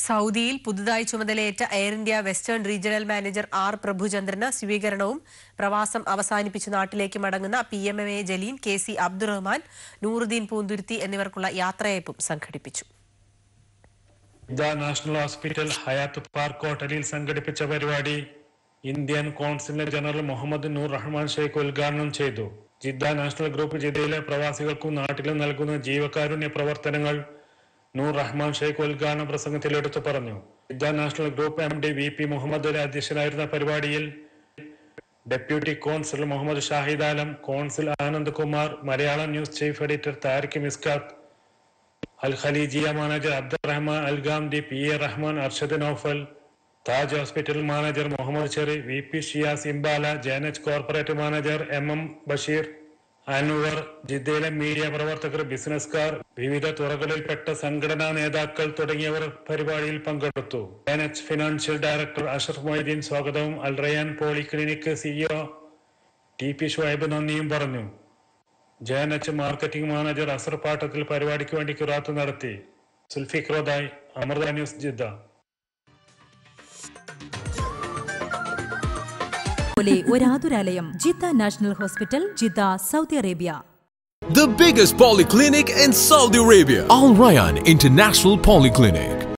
സൗദിയിൽ പുതുതായി ചുമതലയേറ്റ Air India western regional manager R പ്രഭുചന്ദ്രന് സ്വീകരണവും പ്രവാസം അവസാനിപ്പിച്ച് നാട്ടിലേക്ക് മടങ്ങുന്ന പി എം എം എ ജലീൻ കെ സി അബ്ദുറഹ്മാൻ നൂറുദ്ദീൻ പൂന്തുരുത്തി എന്നിവർക്കുള്ള യാത്രയയപ്പും സംഘടിപ്പിച്ചു Jeddah national hospital Hyatt park ഹോട്ടലിൽ സംഘടിപ്പിച്ച പരിപാടി Indian consulate general Muhammad Noor Rahman Sheikh ഉദ്ഘാടനം ചെയ്തു ജിദ്ദ നാഷണൽ ഗ്രൂപ്പ് ജിദ്ദയിലെ പ്രവാസികൾക്കും നാട്ടിലും നൽകുന്ന ജീവകാരുണ്യ പ്രവർത്തനങ്ങൾ നൂർ റഹ്മാൻ ഷെയ്ഖ് ഉദ്ഘാടന പ്രസംഗത്തിൽ എടുത്തു പറഞ്ഞു Jeddah national group M D V P Muhammad Ali അധ്യക്ഷനായിരുന്ന പരിപാടിയിൽ deputy consul Muhammad Shahid Alam consul Anand Kumar Malayalam news chief editor Tariq Mishkhas Al Khaleejia manager Abdurahman Al Ghamdi P A Rahman Arshad Naufal Taj hospital manager Muhammad Sheri V P Shiyas ഇംബാല ജെനച്ച് corporate manager M M Basheer Anwar ജിദ്ദയിലെ media പ്രവർത്തകർ ബിസിനസ്കാർ വിവിധ തുറകളിൽപ്പെട്ട സംഘടനാ നേതാക്കൾ തുടങ്ങിയവർ പരിപാടിയിൽ പങ്കെടുത്തു ജെനച്ച് ഫിനാൻഷ്യൽ ഡയറക്ടർ അഷറഫ് മൊയ്തീൻ സ്വാഗതവും Al Rayan polyclinic CEO T P Shuhaib നന്ദിയും പറഞ്ഞു ജെഎൻഎച്ച് മാർക്കറ്റിംഗ് മാനേജർ അസർ പാട്ടത്തിൽ പരിപാടിക്ക് വേണ്ടി കിറാത്ത് നടത്തി സുൽഫിഖ്രോദായ് അമൃത ന്യൂസ് ജിദ്ദ പോലെ ഒരാതുരാലയം Jeddah national hospital Jeddah Saudi Arabia The biggest polyclinic in Saudi Arabia, Al Rayyan International Polyclinic.